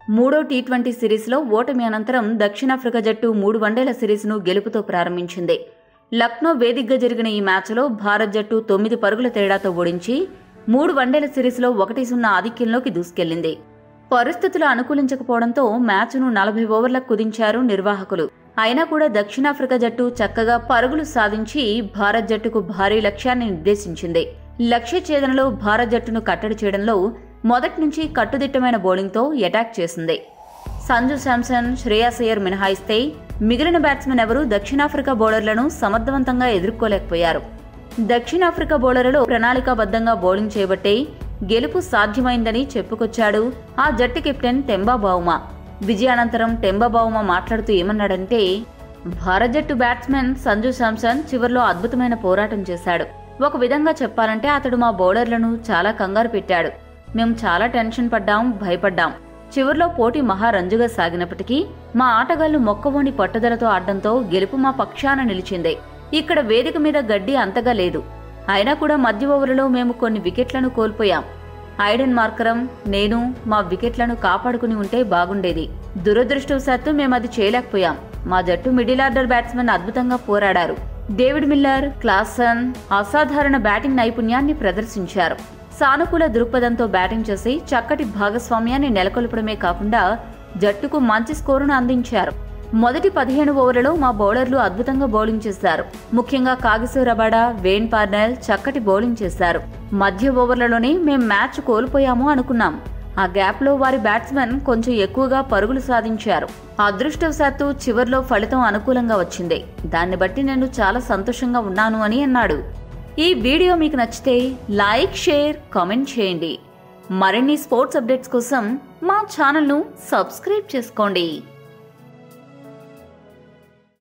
మూడో T twenty సిరీస్లో ఓటమి అనంతరం దక్షిణాఫ్రికా జట్టు మూడు వన్డేల సిరీస్ను గెలుపుతో ప్రారంభించింది లక్నో వేదికగా జరిగిన ఈ మ్యాచ్లో భారత్ జట్టు తొమ్మిది పరుగుల తేడాతో ఓడించి మూడు వన్డేల సిరీస్లో ఒకటి సున్నా ఆధిక్యంలోకి దూసుకెళ్లింది పరిస్థితులు అనుకూలించకపోవడంతో మ్యాచ్ను నలభై ఓవర్లకు కుదించారు నిర్వాహకులు అయినా కూడా దక్షిణాఫ్రికా జట్టు చక్కగా పరుగులు సాధించి భారత్ జట్టుకు భారీ లక్ష్యాన్ని నిర్దేశించింది లక్ష్య ఛేదనలో భారత్ జట్టును కట్టడి చేయడంలో మొదటి నుంచి కట్టుదిట్టమైన బౌలింగ్తో అటాక్ చేసింది సంజు శాంసన్ శ్రేయాస్ అయ్యర్ మినహాయిస్తే మిగిలిన బ్యాట్స్మెన్ ఎవరూ దక్షిణాఫ్రికా బౌలర్లను సమర్థవంతంగా ఎదుర్కోలేకపోయారు దక్షిణాఫ్రికా బౌలర్లలో ప్రణాళికాబద్ధంగా బౌలింగ్ చేయబట్టే గెలుపు సాధ్యమైందని చెప్పుకొచ్చాడు ఆ జట్టు కెప్టెన్ టెంబా బావుమా విజయానంతరం టెంబా బావుమా మాట్లాడుతూ ఏమన్నాడంటే భారత్ జట్టు బ్యాట్స్మెన్ సంజు శాంసన్ చివర్లో అద్భుతమైన పోరాటం చేశాడు ఒక విధంగా చెప్పాలంటే అతడు మా బౌలర్లను చాలా కంగారు పెట్టాడు మేము చాలా టెన్షన్ పడ్డాం భయపడ్డాం చివర్లో పోటీ మహారంజుగా సాగినప్పటికీ మా ఆటగాళ్లు మొక్కవోని పట్టుదలతో ఆడడంతో గెలుపు మా పక్షాన నిలిచింది ఇక్కడ వేదిక మీద గడ్డి అంతగా లేదు అయినా కూడా మధ్య ఓవర్లలో మేము కొన్ని వికెట్లను కోల్పోయాం ఐడెన్ మార్కరం నేను మా వికెట్లను కాపాడుకుని ఉంటే బాగుండేది దురదృష్టవశాత్తు మేము అది చేయలేకపోయాం మా జట్టు మిడిల్ ఆర్డర్ బ్యాట్స్మెన్ అద్భుతంగా పోరాడారు డేవిడ్ మిల్లర్ క్లాసన్ అసాధారణ బ్యాటింగ్ నైపుణ్యాన్ని ప్రదర్శించారు సానుకూల దృక్పథంతో బ్యాటింగ్ చేసి చక్కటి భాగస్వామ్యాన్ని నెలకొల్పడమే కాకుండా జట్టుకు మంచి స్కోరును అందించారు మొదటి పదిహేను ఓవర్లలో మా బౌలర్లు అద్భుతంగా బౌలింగ్ చేశారు ముఖ్యంగా కాగిసో రబాడా వేన్ పార్నెల్ చక్కటి బౌలింగ్ చేశారు మధ్య ఓవర్లలోనే మేం మ్యాచ్ కోల్పోయాము అనుకున్నాం ఆ గ్యాప్లో వారి బ్యాట్స్మెన్ కొంచెం ఎక్కువగా పరుగులు సాధించారు అదృష్టవశాత్తు చివర్లో ఫలితం అనుకూలంగా వచ్చింది దాన్ని బట్టి నేను చాలా సంతోషంగా ఉన్నాను అని అన్నాడు ఈ వీడియో మీకు నచ్చితే లైక్ షేర్ కామెంట్ చేయండి మరిన్ని స్పోర్ట్స్ అప్డేట్స్ కోసం మా ఛానల్ను సబ్స్క్రైబ్ చేసుకోండి